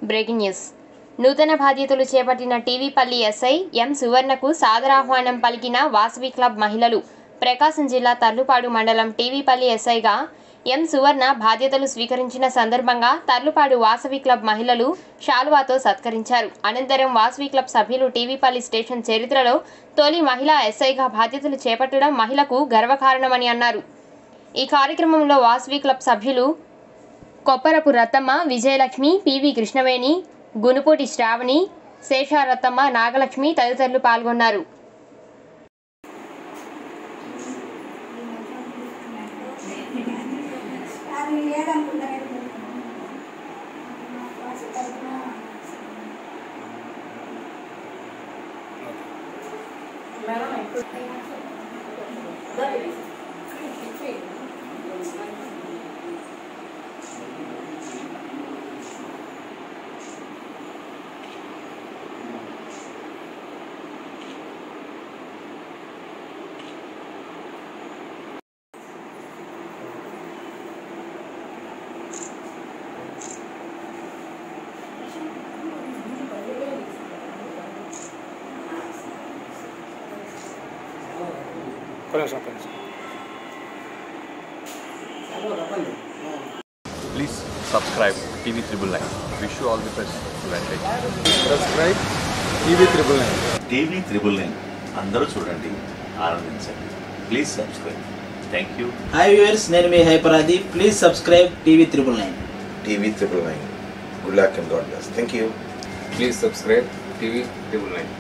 Breaking news నూతన బాధ్యతలు చేపట్టిన టీవీపల్లి ఎస్ఐ ఎం సువర్ణకు సాదరాహ్వానం పలికిన వాసవి క్లబ్ మహిళలు ప్రకాశం జిల్లా తర్లుపాడు మండలం టీవీపల్లి ఎస్ఐగా ఎం సువర్ణ బాధ్యతలు స్వీకరించిన సందర్భంగా తర్లుపాడు వాసవి క్లబ్ మహిళలు శాలువాతో సత్కరించారు అనంతరం వాసవి క్లబ్ సభ్యులు టీవీపల్లి స్టేషన్ చరిత్రలో తొలి మహిళా ఎస్ఐగా బాధ్యతలు చేపట్టడం మహిళకు గర్వకారణమని అన్నారు ఈ కార్యక్రమంలో వాసవి క్లబ్ సభ్యులు కొప్పరపు రత్తమ్మ విజయలక్ష్మి పివి కృష్ణవేణి గునుపూటి శ్రావణి శేషారత్తమ్మ నాగలక్ష్మి తదితరులు పాల్గొన్నారు అది ఏడనుకుంటారు తరఫున కొనేసాం కొనేసాం Please subscribe TV Triple Nine. Wish you all the best. Advantage. Subscribe TV triple nine TV triple nine అందరూ చూడండి ఆనందించండి please subscribe thank you hi viewers నేను మీ హైపరాది please subscribe TV triple nine TV triple nine. Good luck and God bless. Thank you. Please subscribe TV triple nine